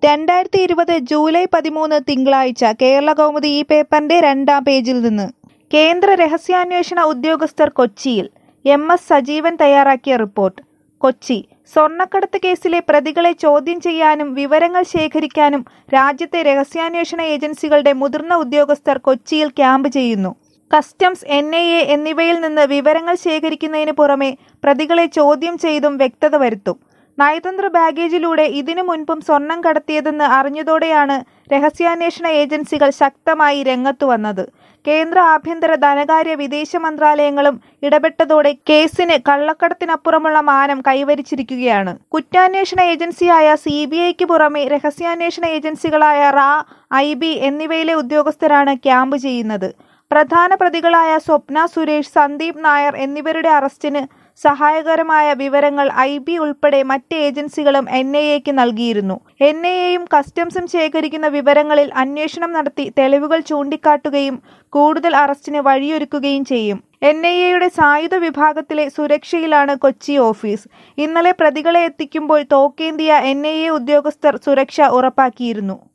രണ്ടായിരത്തി ഇരുപത് ജൂലൈ പതിമൂന്ന് തിങ്കളാഴ്ച കേരള കൗമുദി ഈ പേപ്പറിന്റെ രണ്ടാം പേജിൽ നിന്ന് കേന്ദ്ര രഹസ്യാന്വേഷണ ഉദ്യോഗസ്ഥർ കൊച്ചിയിൽ എം എസ് സജീവൻ തയ്യാറാക്കിയ റിപ്പോർട്ട് കൊച്ചി സ്വർണ്ണക്കടത്ത് കേസിലെ പ്രതികളെ ചോദ്യം ചെയ്യാനും വിവരങ്ങൾ ശേഖരിക്കാനും രാജ്യത്തെ രഹസ്യാന്വേഷണ ഏജൻസികളുടെ മുതിർന്ന ഉദ്യോഗസ്ഥർ കൊച്ചിയിൽ ക്യാമ്പ് ചെയ്യുന്നു കസ്റ്റംസ് എൻ ഐ എ എന്നിവയിൽ നിന്ന് വിവരങ്ങൾ ശേഖരിക്കുന്നതിന് പുറമെ പ്രതികളെ ചോദ്യം ചെയ്തും വ്യക്തത വരുത്തും നയതന്ത്ര ബാഗേജിലൂടെ ഇതിനു മുൻപും സ്വർണം കടത്തിയതെന്ന് അറിഞ്ഞതോടെയാണ് രഹസ്യാന്വേഷണ ഏജൻസികൾ ശക്തമായി രംഗത്തു വന്നത് കേന്ദ്ര ആഭ്യന്തര ധനകാര്യ വിദേശ മന്ത്രാലയങ്ങളും ഇടപെട്ടതോടെ കേസിന് കള്ളക്കടത്തിനപ്പുറമുള്ള മാനം കൈവരിച്ചിരിക്കുകയാണ് കുറ്റാന്വേഷണ ഏജൻസിയായ സി ബി ഐക്ക് പുറമെ രഹസ്യാന്വേഷണ ഏജൻസികളായ റാ ഐ ബി എന്നിവയിലെ ഉദ്യോഗസ്ഥരാണ് ക്യാമ്പ് ചെയ്യുന്നത് പ്രധാന പ്രതികളായ സ്വപ്ന സുരേഷ് സന്ദീപ് നായർ എന്നിവരുടെ അറസ്റ്റിന് സഹായകരമായ വിവരങ്ങൾ ഐ ബി ഉൾപ്പെടെ മറ്റ് ഏജൻസികളും എൻ ഐ എക്ക് നൽകിയിരുന്നു എൻ ഐ എയും കസ്റ്റംസും ശേഖരിക്കുന്ന വിവരങ്ങളിൽ അന്വേഷണം നടത്തി തെളിവുകൾ ചൂണ്ടിക്കാട്ടുകയും കൂടുതൽ അറസ്റ്റിന് വഴിയൊരുക്കുകയും ചെയ്യും എൻ ഐ എയുടെ സായുധ വിഭാഗത്തിലെ സുരക്ഷയിലാണ് കൊച്ചി ഓഫീസ് ഇന്നലെ പ്രതികളെ എത്തിക്കുമ്പോൾ തോക്കേന്തിയ എൻ ഐ എ ഉദ്യോഗസ്ഥർ സുരക്ഷ ഉറപ്പാക്കിയിരുന്നു